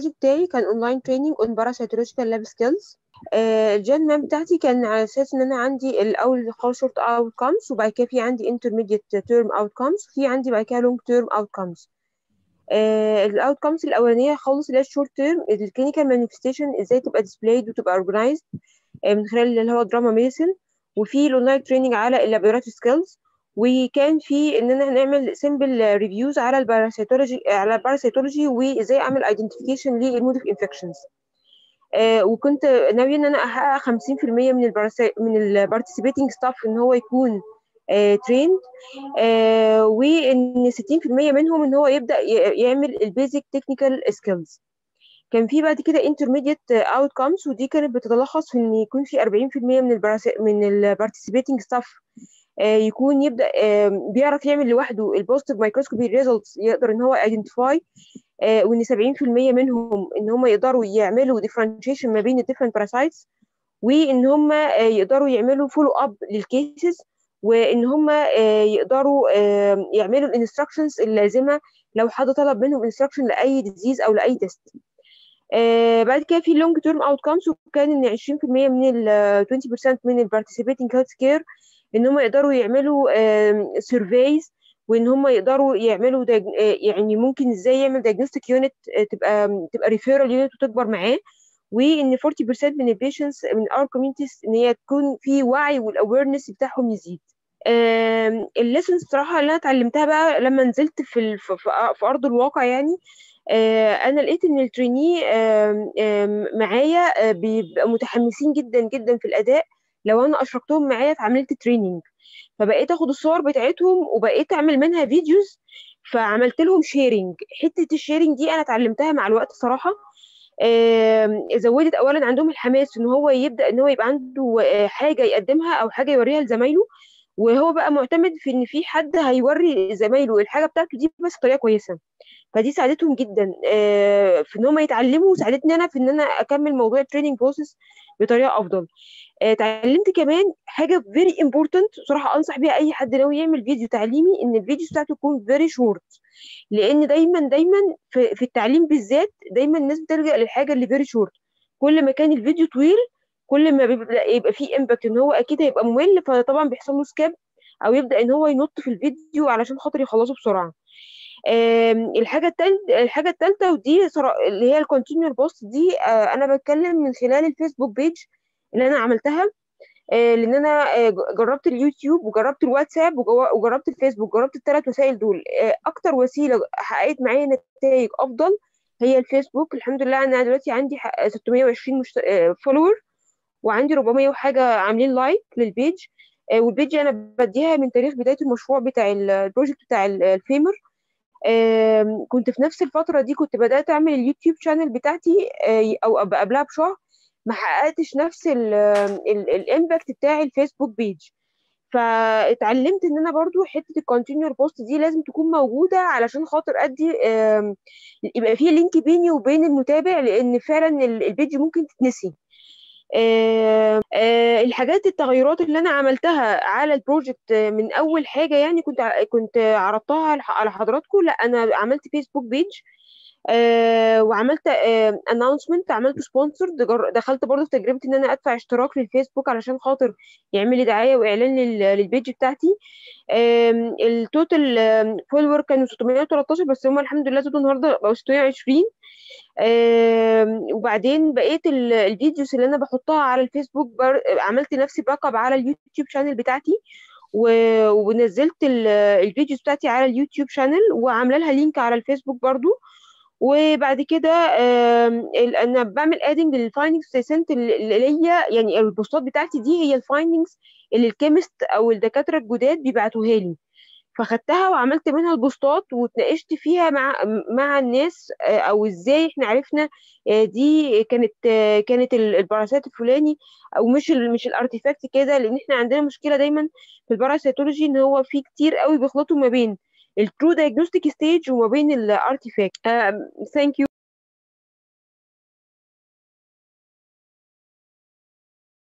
البروجكت بتاعي كان اونلاين تريننج اون باراسيتولوجيكال لاب سكيلز الجان مان بتاعتي كان على اساس ان انا عندي الاول خالص شورت اوت كامز وبعد كده في عندي انترميديت تيرم اوت كامز في عندي بعد كده لونج تيرم اوت كامز الاوت كامز الاولانيه خالص اللي هي الشورت تيرم الكلينيكال مانيفستيشن ازاي تبقى ديسبلايد وتبقى اورجنايزد من خلال اللي هو دراما ميديسن وفي الاونلاين تريننج على اللابوراتوري سكيلز وكان في اننا هنعمل سيمبل ريفيوز على الباراسيتولوجي على الباراسيتولوجي وازاي اعمل ايدنتيفيكيشن للمود اوف انفكشنز وكنت ناويه ان انا احقق 50% من البارسي من البارتيسيبيتنج ستاف ان هو يكون تريند وان 60% منهم ان هو يبدا يعمل البيزك تكنيكال سكيلز كان في بعد كده intermediate outcomes ودي كانت بتتلخص في ان يكون في 40% من البرس من البارتيسيبيتنج ستاف يكون يبدا بيعرف يعمل لوحده البوزيتيف مايكروسكوبي ريزلتس يقدر ان هو ايدنتيفاي وان 70% منهم ان هم يقدروا يعملوا differentiation ما بين الديفرنت باراسايتس وان هم يقدروا يعملوا فولو اب للكيسز وان هم يقدروا يعملوا الانستراكشنز اللازمه لو حد طلب منهم انستراكشن لاي ديزيز او لاي تيست آه بعد كده في لونج تيرم اوت كامز وكان ان 20% من ال 20% من البارتيسيبيتنج هيلث كير ان هم يقدروا يعملوا سيرفيز وان هم يقدروا يعملوا داج... يعني ممكن ازاي يعمل دايجنوستيك يونت تبقى تبقى ريفيرال يونت وتكبر معاه وان 40% من البيشنتس من اور كوميونيتيز ان هي تكون في وعي والاويرنس بتاعهم يزيد الليسنز بصراحه اللي انا اتعلمتها بقى لما نزلت في ال... في, في ارض الواقع يعني انا لقيت ان التريني معايا بيبقى متحمسين جدا جدا في الاداء لو انا اشركتهم معايا في عمليه تريننج فبقيت اخد الصور بتاعتهم وبقيت اعمل منها فيديوز فعملت لهم شيرنج حته الشيرنج دي انا اتعلمتها مع الوقت صراحه زودت اولا عندهم الحماس ان هو يبدا ان هو يبقى عنده حاجه يقدمها او حاجه يوريها لزمايله وهو بقى معتمد في ان في حد هيوري زمايله الحاجه بتاعته دي بس بطريقه كويسه فدي ساعدتهم جدا في ان هم يتعلموا وساعدتني انا في ان انا اكمل موضوع التريننج بروسيس بطريقه افضل اتعلمت كمان حاجه فيري امبورتنت بصراحه انصح بيها اي حد ناوي يعمل فيديو تعليمي ان الفيديو بتاعته يكون فيري شورت لان دايما دايما في, في التعليم بالذات دايما الناس بتلجا للحاجه اللي فيري شورت كل ما كان الفيديو طويل كل ما بيبقى يبقى فيه امباكت ان هو اكيد هيبقى ممل فطبعا بيحصل له سكاب او يبدا ان هو ينط في الفيديو علشان خاطر يخلصه بسرعه الحاجه الثالثه الحاجه الثالثه ودي اللي هي الكونتينيور بوست دي انا بتكلم من خلال الفيسبوك بيج اللي انا عملتها لان انا جربت اليوتيوب وجربت الواتساب وجربت الفيسبوك جربت الثلاث وسائل دول اكتر وسيله حققت معايا نتائج افضل هي الفيسبوك الحمد لله انا دلوقتي عندي 620 مشت... فولور وعندي 400 وحاجه عاملين لايك للبيج والبيج انا بديها من تاريخ بدايه المشروع بتاع البروجكت بتاع الفيمر كنت في نفس الفتره دي كنت بدات اعمل اليوتيوب شانل بتاعتي او قبلها بشهر ما حققتش نفس الامباكت بتاع الفيسبوك بيج فاتعلمت ان انا برضو حته الكونتينيور بوست دي لازم تكون موجوده علشان خاطر ادي يبقى في لينك بيني وبين المتابع لان فعلا البيج ممكن تتنسي أه أه الحاجات التغيرات اللي انا عملتها على البروجكت من اول حاجه يعني كنت كنت عرضتها على حضراتكم لا انا عملت فيسبوك بيج أه وعملت اناونسمنت عملت سبونسر دخلت برضه في تجربه ان انا ادفع اشتراك للفيسبوك علشان خاطر يعمل لي دعايه واعلان للبيج بتاعتي التوتال فولور كانوا 613 بس هم الحمد لله زادوا النهارده بقوا 620 آه وبعدين بقيت الفيديوز اللي انا بحطها على الفيسبوك بر... عملت نفسي باك اب على اليوتيوب شانل بتاعتي و... ونزلت الفيديوز بتاعتي على اليوتيوب شانل وعامله لها لينك على الفيسبوك برضو وبعد كده آه انا بعمل ادنج للفايندنجز سنت اللي هي يعني البوستات بتاعتي دي هي الفايندنجز اللي الكيمست او الدكاتره الجداد بيبعتوها لي فخدتها وعملت منها البوستات واتناقشت فيها مع مع الناس او ازاي احنا عرفنا دي كانت كانت الباراسيت الفلاني او مش مش الارتيفاكت كده لان احنا عندنا مشكله دايما في الباراسيتولوجي ان هو في كتير قوي بيخلطوا ما بين الترو دايجنوستيك ستيج وما بين الارتيفاكت ثانك يو